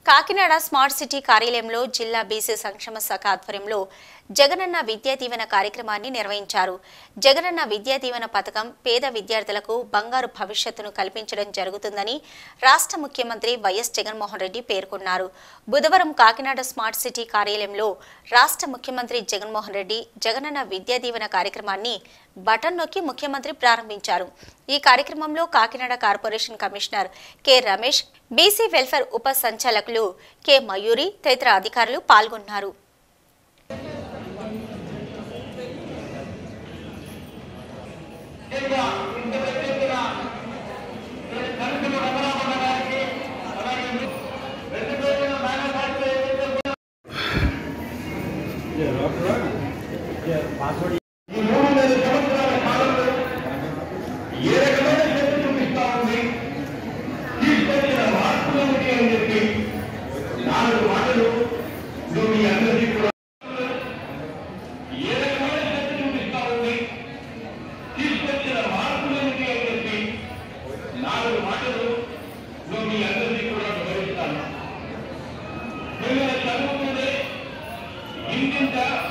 Kakinada smart city కార్యాలయంలో జిల్లా BC సంక్షేమ శాఖ ఆధ్వర్యంలో జగనన్న విద్యా దీవెన కార్యక్రమాన్ని నిర్వహించారు జగనన్న విద్యా దీవెన పథకం పేద విద్యార్థులకు బంగారు భవిష్యత్తును కల్పించడం జరుగుతుందని రాష్ట్ర ముఖ్యమంత్రి వైఎస్ జగన్మోహన్ రెడ్డి పేర్కొన్నారు బుధవారం కాకినాడ స్మార్ట్ సిటీ కార్యాలయంలో రాష్ట్ర ముఖ్యమంత్రి జగన్మోహన్ రెడ్డి జగనన్న విద్యా దీవెన కార్యక్రమాన్ని బటన్ నొక్కి ముఖ్యమంత్రి ప్రారంభించారు ఈ కార్యక్రమంలో Kakinada corporation commissioner K Ramesh BC welfare ఉప సంచాలకులు కె మయూరి తదితర అధికారులు పాల్గొన్నారు ఇంటింట